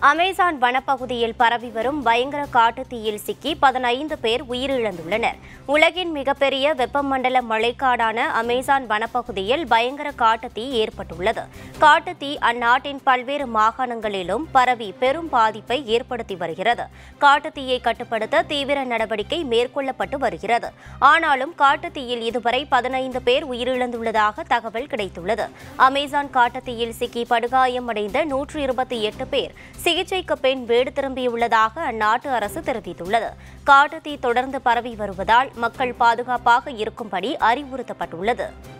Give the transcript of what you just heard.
Amazon வனப்பகுதியில் பரவி வரும் பயங்கர காட்டுத் தீயில் சிக்கி பதினைந்து பேர் உயிரிழந்துள்ளனர் உலகின் மிகப்பெரிய வெப்பமண்டல மழைக்காடான அமேசான் வனப்பகுதியில் பயங்கர காட்டுத் தீ ஏற்பட்டுள்ளது காட்டுத் தீ அந்நாட்டின் பல்வேறு மாகாணங்களிலும் பரவி பெரும் பாதிப்பை ஏற்படுத்தி வருகிறது காட்டுத் தீயை கட்டுப்படுத்த தீவிர நடவடிக்கை மேற்கொள்ளப்பட்டு வருகிறது ஆனாலும் காட்டுத் தீயில் இதுவரை பதினைந்து பேர் உயிரிழந்துள்ளதாக தகவல் கிடைத்துள்ளது அமேசான் காட்டுத் தீயில் சிக்கி படுகாயமடைந்த நூற்று இருபத்தி எட்டு பேர் சிகிச்சைக்கு பின் வீடு திரும்பியுள்ளதாக அந்நாட்டு அரசு தெரிவித்துள்ளது காட்டுத் தீ தொடர்ந்து பரவி வருவதால் மக்கள் பாதுகாப்பாக இருக்கும்படி அறிவுறுத்தப்பட்டுள்ளது